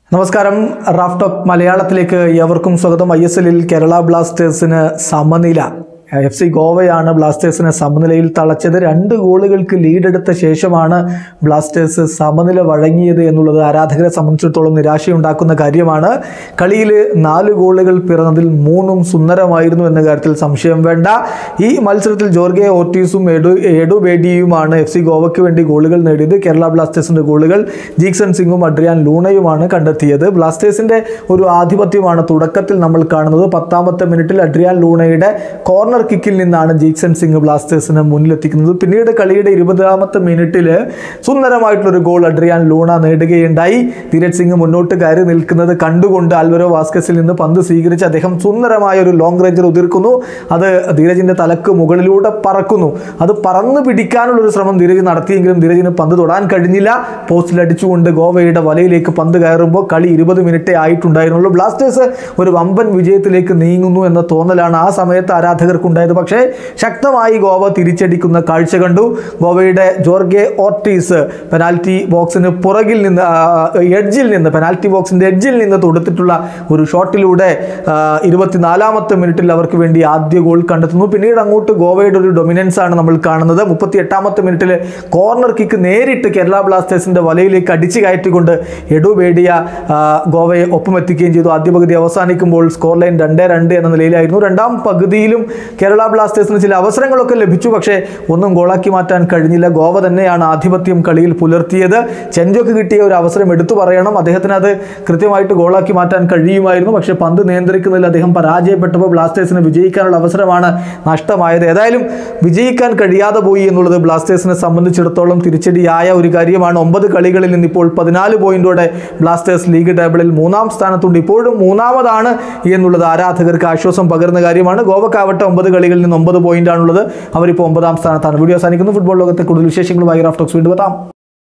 നമസ്കാരം Raf talk മലയാളത്തിലേക്ക് ഏവർക്കും സ്വാഗതം ഐ എസ് എല്ലിൽ കേരള ബ്ലാസ്റ്റേഴ്സിന് സമനില എഫ് സി ഗോവയാണ് ബ്ലാസ്റ്റേഴ്സിനെ സമനിലയിൽ തളച്ചത് രണ്ട് ഗോളുകൾക്ക് ലീഡെടുത്ത ശേഷമാണ് ബ്ലാസ്റ്റേഴ്സ് സമനില വഴങ്ങിയത് എന്നുള്ളത് ആരാധകരെ സംബന്ധിച്ചിടത്തോളം നിരാശയുണ്ടാക്കുന്ന കാര്യമാണ് കളിയിൽ നാല് ഗോളുകൾ പിറന്നതിൽ മൂന്നും സുന്ദരമായിരുന്നു എന്ന കാര്യത്തിൽ സംശയം വേണ്ട ഈ മത്സരത്തിൽ ജോർഗെ ഓർട്ടീസും എഡു എഡു ബേഡിയുമാണ് എഫ് സി ഗോവയ്ക്ക് വേണ്ടി ഗോളുകൾ നേടിയത് കേരള ബ്ലാസ്റ്റേഴ്സിന്റെ ഗോളുകൾ ജീക്സൺ സിംഗും അഡ്രിയാൻ ലൂണയുമാണ് കണ്ടെത്തിയത് ബ്ലാസ്റ്റേഴ്സിന്റെ ഒരു ആധിപത്യമാണ് തുടക്കത്തിൽ നമ്മൾ കാണുന്നത് പത്താമത്തെ മിനിറ്റിൽ അഡ്രിയാൻ ലൂണയുടെ കോർണർ കിക്കിൽ നിന്നാണ് ജീക്സൺ സിംഗ് ബ്ലാസ്റ്റേഴ്സിനെ മുന്നിലെത്തിക്കുന്നത് പിന്നീട് കളിയുടെ ഇരുപതാമത്തെ മിനിറ്റിൽ സുന്ദരമായിട്ടുള്ളൊരു goal Adrian Luna നേടുകയുണ്ടായി Dheeraj Singh മുന്നോട്ട് കയറി നിൽക്കുന്നത് കണ്ടുകൊണ്ട് ആൽവരോ വാസ്കസിൽ നിന്ന് പന്ത് സ്വീകരിച്ച് അദ്ദേഹം സുന്ദരമായ ഒരു ലോങ് റേഞ്ചർ ഉതിർക്കുന്നു അത് ധീരജിന്റെ തലക്ക് മുകളിലൂടെ പറക്കുന്നു അത് പറന്ന് പിടിക്കാനുള്ളൊരു ശ്രമം ധീരജ് നടത്തിയെങ്കിലും ധീരജിന് പന്ത് തൊടാൻ കഴിഞ്ഞില്ല പോസ്റ്റിൽ അടിച്ചുകൊണ്ട് ഗോവയുടെ വലയിലേക്ക് പന്ത് കയറുമ്പോൾ കളി ഇരുപത് മിനിറ്റേ ആയിട്ടുണ്ടായിരുന്നുള്ളൂ ബ്ലാസ്റ്റേഴ്സ് ഒരു വമ്പൻ വിജയത്തിലേക്ക് നീങ്ങുന്നു എന്ന തോന്നലാണ് ആ സമയത്ത് ആരാധകർക്കുണ്ടായത് പക്ഷേ ശക്തമായി ഗോവ തിരിച്ചടിക്കുന്ന കാഴ്ച കണ്ടു ഗോവയുടെ ജോർഗെ ഓർട്ടീസ് പെനാൽറ്റി ബോക്സിന് പുറകിൽ നിന്ന് ആ, എഡ്ജിൽ നിന്ന് പെനാൽറ്റി ബോക്സിന്റെ എഡ്ജിൽ നിന്ന് തൊടുത്തിട്ടുള്ള ഒരു ഷോട്ടിലൂടെ ആ, ഇരുപത്തിനാലാമത്തെ മിനിറ്റിൽ അവർക്ക് വേണ്ടി ആദ്യ ഗോൾ കണ്ടെത്തുന്നു പിന്നീട് അങ്ങോട്ട് ഗോവയുടെ ഒരു ഡൊമിനൻസ് ആണ് നമ്മൾ കാണുന്നത് മുപ്പത്തി എട്ടാമത്തെ മിനിറ്റിൽ കോർണർ കിക്ക് നേരിട്ട് കേരള ബ്ലാസ്റ്റേഴ്സിന്റെ വലയിലേക്ക് അടിച്ചു കയറ്റിക്കൊണ്ട് എഡു ബേഡിയ ആ, ഗോവയെ ഒപ്പമെത്തിക്കുകയും ചെയ്തു ആദ്യ പകുതി അവസാനിക്കുമ്പോൾ സ്കോർ ലൈൻ രണ്ട് രണ്ട് എന്ന നിലയിലായിരുന്നു രണ്ടാം പകുതിയിലും കേരള ബ്ലാസ്റ്റേഴ്സിന് ചില അവസരങ്ങളൊക്കെ ലഭിച്ചു പക്ഷേ ഒന്നും ഗോളാക്കി മാറ്റാൻ കഴിഞ്ഞില്ല ഗോവ തന്നെയാണ് ആധിപത്യം കളിയിൽ പുലർത്തിയത് ചെഞ്ചോക്ക് കിട്ടിയ ഒരു അവസരം എടുത്തു പറയണം അദ്ദേഹത്തിന് അത് കൃത്യമായിട്ട് ഗോളാക്കി മാറ്റാൻ കഴിയുമായിരുന്നു പക്ഷേ പന്ത് നിയന്ത്രിക്കുന്നതിൽ അദ്ദേഹം പരാജയപ്പെട്ടപ്പോൾ ബ്ലാസ്റ്റേഴ്സിന് വിജയിക്കാനുള്ള അവസരമാണ് നഷ്ടമായത് ഏതായാലും വിജയിക്കാൻ കഴിയാതെ പോയി എന്നുള്ളത് ബ്ലാസ്റ്റേഴ്സിനെ സംബന്ധിച്ചിടത്തോളം തിരിച്ചടിയായ ഒരു കാര്യമാണ് ഒമ്പത് കളികളിൽ നിന്ന് ഇപ്പോൾ പതിനാല് പോയിന്റോടെ ബ്ലാസ്റ്റേഴ്സ് ലീഗ് ടേബിളിൽ മൂന്നാം സ്ഥാനത്തുണ്ട് ഇപ്പോഴും മൂന്നാമതാണ് എന്നുള്ളത് ആരാധകർക്ക് ആശ്വാസം പകരുന്ന കാര്യമാണ് ഗോവക്കാവട്ടെ ഒമ്പത് കളികളിൽ നിന്ന് ഒമ്പത് പോയിന്റ് ആണുള്ളത് അവരിപ്പോൾ ഒമ്പതാം സ്ഥാനത്താണ് വീഡിയോ അവസാനിക്കുന്നു ഫുട്ബോൾ ലോകത്തെ കൂടുതൽ വിശേഷങ്ങളുമായി റാഫ്റ്റോക്സ് വീണ്ടും എത്താം